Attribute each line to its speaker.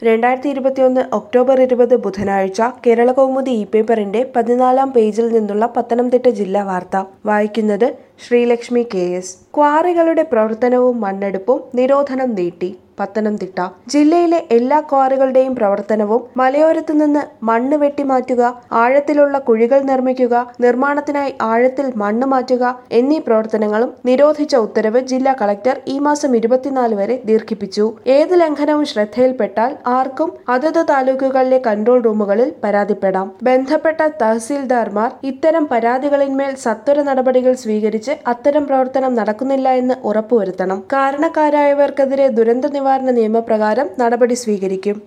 Speaker 1: രണ്ടായിരത്തി ഇരുപത്തിയൊന്ന് ഒക്ടോബർ ഇരുപത് ബുധനാഴ്ച കേരളകൗമുദി ഇ പേപ്പറിന്റെ പതിനാലാം പേജിൽ നിന്നുള്ള പത്തനംതിട്ട ജില്ലാ വാർത്ത വായിക്കുന്നത് ശ്രീലക്ഷ്മി കെ എസ് ക്വാറികളുടെ പ്രവർത്തനവും മണ്ണെടുപ്പും നിരോധനം നീട്ടി പത്തനംതിട്ട ജില്ലയിലെ എല്ലാ ക്വാറികളുടെയും പ്രവർത്തനവും മലയോരത്തു നിന്ന് മണ്ണ് വെട്ടിമാറ്റുക ആഴത്തിലുള്ള കുഴികൾ നിർമ്മിക്കുക നിർമ്മാണത്തിനായി ആഴത്തിൽ മണ്ണ് മാറ്റുക എന്നീ പ്രവർത്തനങ്ങളും നിരോധിച്ച ഉത്തരവ് ജില്ലാ കളക്ടർ ഈ മാസം ഇരുപത്തിനാല് വരെ ദീർഘിപ്പിച്ചു ഏത് ലംഘനവും ശ്രദ്ധയിൽപ്പെട്ടാൽ ആർക്കും അതത് താലൂക്കുകളിലെ കൺട്രോൾ റൂമുകളിൽ പരാതിപ്പെടാം ബന്ധപ്പെട്ട തഹസീൽദാർമാർ ഇത്തരം പരാതികളിന്മേൽ സത്വര നടപടികൾ സ്വീകരിച്ച് അത്തരം പ്രവർത്തനം നടക്കുന്നില്ല എന്ന് ഉറപ്പുവരുത്തണം കാരണക്കാരായവർക്കെതിരെ ദുരന്ത നിവാരണ നിയമപ്രകാരം നടപടി സ്വീകരിക്കും